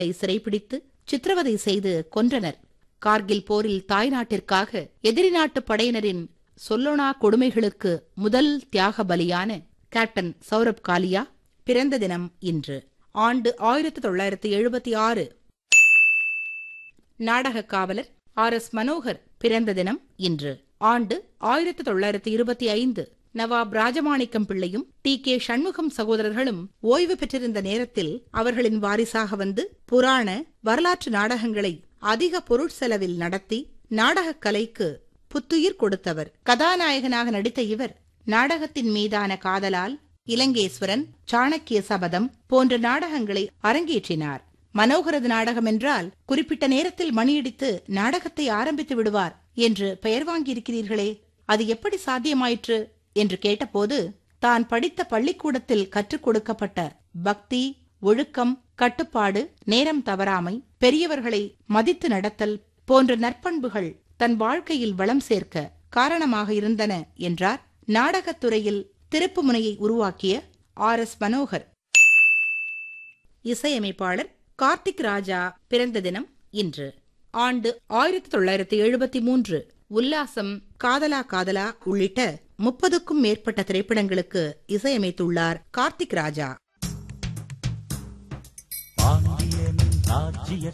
சிறைபிடித்து சித்திரவதை செய்து கொன்றனர் கார்கில் போரில் தாய்நாட்டிற்காக எதிரி நாட்டு படையினரின் சொல்லொணா கொடுமைகளுக்கு முதல் தியாக பலியான கேப்டன் சௌரப் காலியா பிறந்த தினம் இன்று ஆண்டு ஆயிரத்தி தொள்ளாயிரத்தி எழுபத்தி ஆறு நாடக காவலர் ஆர் எஸ் மனோகர் பிறந்த தினம் இன்று ஆண்டு ஆயிரத்தி தொள்ளாயிரத்தி இருபத்தி ஐந்து நவாப் ராஜமாணிக்கம் பிள்ளையும் டி கே சண்முகம் சகோதரர்களும் ஓய்வு பெற்றிருந்த நேரத்தில் அவர்களின் வாரிசாக வந்து புராண வரலாற்று நாடகங்களை அதிக பொருட்செலவில் நடத்தி நாடகக் கலைக்கு புத்துயிர் கொடுத்தவர் கதாநாயகனாக நடித்த இவர் நாடகத்தின் மீதான காதலால் இலங்கேஸ்வரன் சாணக்கிய சபதம் போன்ற நாடகங்களை அரங்கேற்றினார் மனோகரது நாடகம் என்றால் குறிப்பிட்ட நேரத்தில் மணியடித்து நாடகத்தை ஆரம்பித்து விடுவார் என்று பெயர் வாங்கியிருக்கிறீர்களே அது எப்படி சாத்தியமாயிற்று என்று கேட்டபோது தான் படித்த பள்ளிக்கூடத்தில் கற்றுக் கொடுக்கப்பட்ட பக்தி ஒழுக்கம் கட்டுப்பாடு நேரம் தவறாமை பெரியவர்களை மதித்து நடத்தல் போன்ற நற்பண்புகள் தன் வாழ்க்கையில் வளம் சேர்க்க காரணமாக இருந்தன என்றார் நாடகத்துறையில் திருப்புமுனையை உருவாக்கிய ஆர் எஸ் மனோகர் இசையமைப்பாளர் கார்த்திக் ராஜா பிறந்த தினம் இன்று ஆண்டு ஆயிரத்தி தொள்ளாயிரத்தி எழுபத்தி மூன்று உல்லாசம் காதலா காதலா உள்ளிட்ட முப்பதுக்கும் மேற்பட்ட திரைப்படங்களுக்கு இசையமைத்துள்ளார் கார்த்திக் ராஜா பாண்டியன் ராஜ்ய